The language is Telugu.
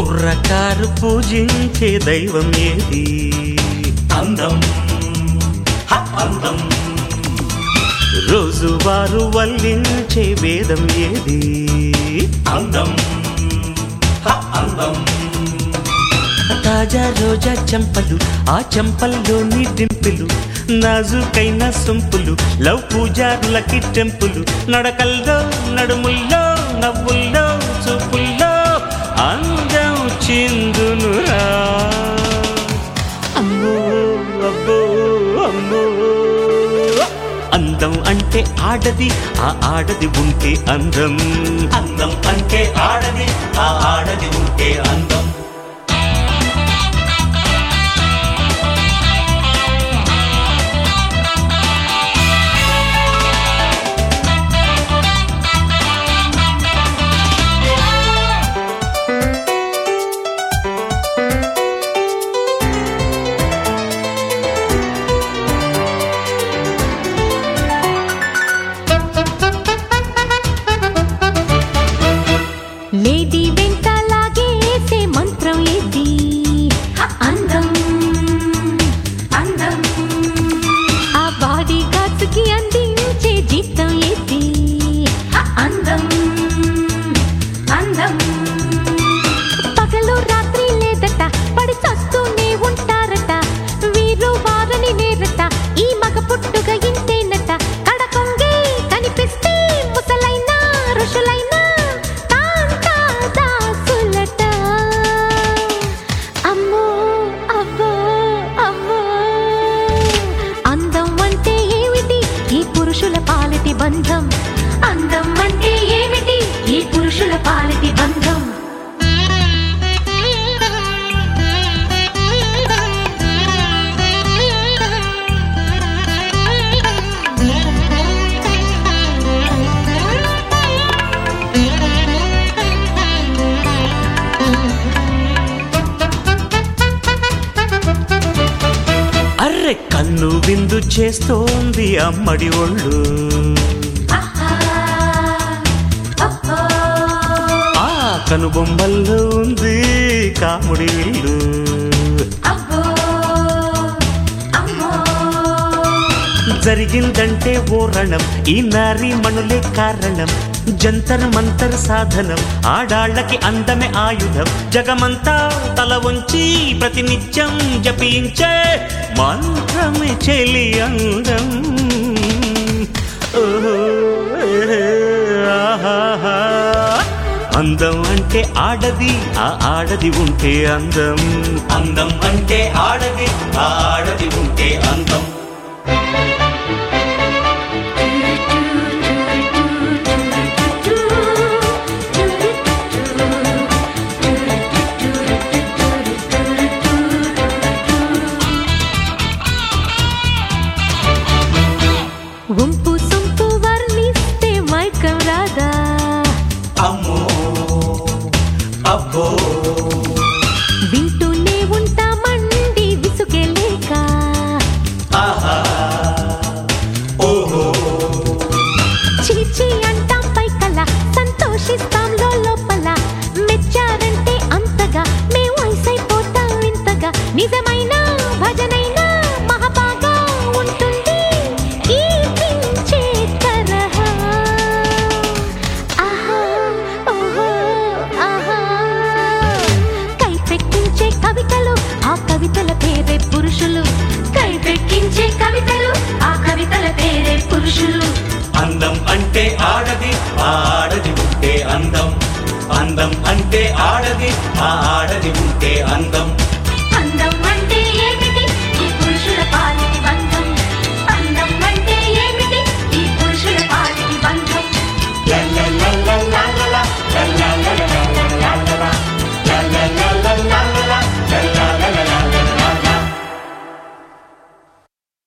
కుర్రకారు పూజించే దైవం ఏది అందం హ, అందం రోజువారు వల్లించే వేదం ఏది అందం హ, అందం తాజా రోజా చెంపలు ఆ చెంపల్లోని డింపులు నాజుకైన సొంపులు లవ్ పూజారులకి టెంపులు నడకల్లో నడుముల్లో నవ్వుల్లో చూపుల్లో అందం చిందునురా అమ్మో అబ్బో అమ్మో అందం అంటే ఆడది ఆ ఆడది ఉంటే అందం అందం అంటే ఆడది ఆ ఆడది ఉంటే అందం లేడీ వెంట లాగేసే మంత్రం ఏది అందం అందం ఆ బాడీ గార్డ్స్ కి అందించే జీతం ఏది అందం అందం పగలు రాత్రి లేదట పడి చస్తూనే ఉంటారట వీరు వారని నేరట ఈ మగ పుట్టుక ఇంతేనట కడకొంగే కనిపిస్తే ముసలైన ఋషులైన తాంతా దాసులట అమ్మో అబ్బో అమ్మో అందం అంటే ఏమిటి ఈ పురుషుల పాలిటి బంధం అందం అంటే ఏమిటి ఈ పురుషుల పాలిటి బంధం అర్రె కన్ను విందు చేస్తోంది అమ్మడి ఒళ్ళు ఆ కనుబొమ్మల్లో ఉంది కాముడి విల్లు జరిగిందంటే ఓ రణం ఈ నారీ మణులే కారణం జంతర్ మంతర్ సాధనం ఆడాళ్ళకి అందమే ఆయుధం జగమంతా తల వంచి ప్రతినిత్యం జపించే మంత్రమే చెలి అందం ఓహో, ఏ, ఆహాహా. అందం అంటే ఆడది ఆ ఆడది ఉంటే అందం అందం అంటే ఆడది ఆ ఆడది ఉంటే అందం వంపు సొంపు వర్ణిస్తే మైకం రాదా అమ్మో అబ్బో వింటూనే ఉంటామండి విసుగలేక ఆహా ఓహో చీచి అంటాం పైకల సంతోషిస్తాం లోపల మెచ్చారంటే అంతగా మేము ఐసైపోతాం ఇంతగా నిజమైన భజనైనా మహాబాగా ఉంటుంది ఈ పించే తరహా ఆహా ఓహో ఆహా కైపెక్కించే కవితలు ఆ కవితల పేరే పురుషులు కైపెక్కించే కవితలు ఆ కవితల పేరే పురుషులు అందం అంటే ఆడది ఆ ఆడది ఉంటే అందం అందం అంటే ఆడది ఆ ఆడది ఉంటే అందం